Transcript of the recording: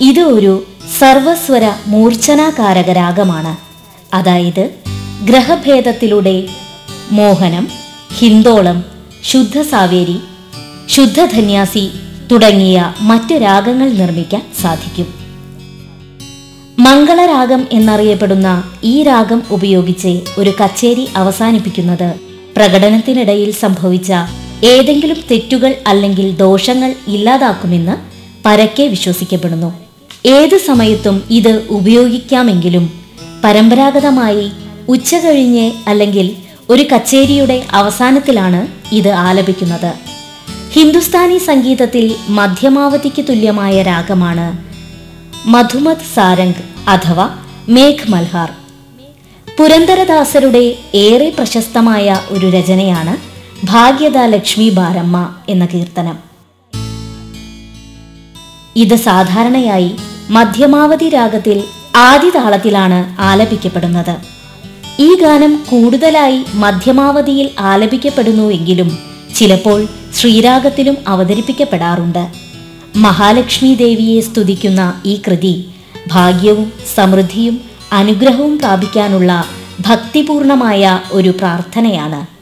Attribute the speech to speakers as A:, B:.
A: ഇത് ഒരു സർവസ്വര മൂർച്ഛനാകാരക രാഗമാണ് അതായത് ഗ്രഹഭേദത്തിലൂടെ മോഹനം ഹിന്ദോളം ശുദ്ധസാവേരി ശുദ്ധധന്യാസി തുടങ്ങിയ മറ്റ് രാഗങ്ങൾ നിർമ്മിക്കാൻ സാധിക്കും മംഗളരാഗം എന്നറിയപ്പെടുന്ന ഈ രാഗം ഉപയോഗിച്ച് ഒരു കച്ചേരി അവസാനിപ്പിക്കുന്നത് പ്രകടനത്തിനിടയിൽ സംഭവിച്ച ഏതെങ്കിലും തെറ്റുകൾ അല്ലെങ്കിൽ ദോഷങ്ങൾ ഇല്ലാതാക്കുമെന്ന് പരക്കെ വിശ്വസിക്കപ്പെടുന്നു ഏത് സമയത്തും ഇത് ഉപയോഗിക്കാമെങ്കിലും പരമ്പരാഗതമായി ഉച്ചകഴിഞ്ഞ് അല്ലെങ്കിൽ ഒരു കച്ചേരിയുടെ അവസാനത്തിലാണ് ഇത് ആലപിക്കുന്നത് ഹിന്ദുസ്ഥാനി സംഗീതത്തിൽ മധ്യമാവധിക്ക് തുല്യമായ രാഗമാണ് മധുമത് സാരംഗ് അഥവാ മേഘ് മൽഹാർ പുരന്ദരദാസരുടെ ഏറെ പ്രശസ്തമായ ഒരു രചനയാണ് ഭാഗ്യത ലക്ഷ്മി ബാരമ്മ എന്ന കീർത്തനം ഇത് സാധാരണയായി മധ്യമാവധി രാഗത്തിൽ ആദിതാളത്തിലാണ് ആലപിക്കപ്പെടുന്നത് ഈ ഗാനം കൂടുതലായി മധ്യമാവധിയിൽ ആലപിക്കപ്പെടുന്നുവെങ്കിലും ചിലപ്പോൾ ശ്രീരാഗത്തിലും അവതരിപ്പിക്കപ്പെടാറുണ്ട് മഹാലക്ഷ്മി ദേവിയെ സ്തുതിക്കുന്ന ഈ കൃതി ഭാഗ്യവും സമൃദ്ധിയും അനുഗ്രഹവും പ്രാപിക്കാനുള്ള ഭക്തിപൂർണമായ ഒരു പ്രാർത്ഥനയാണ്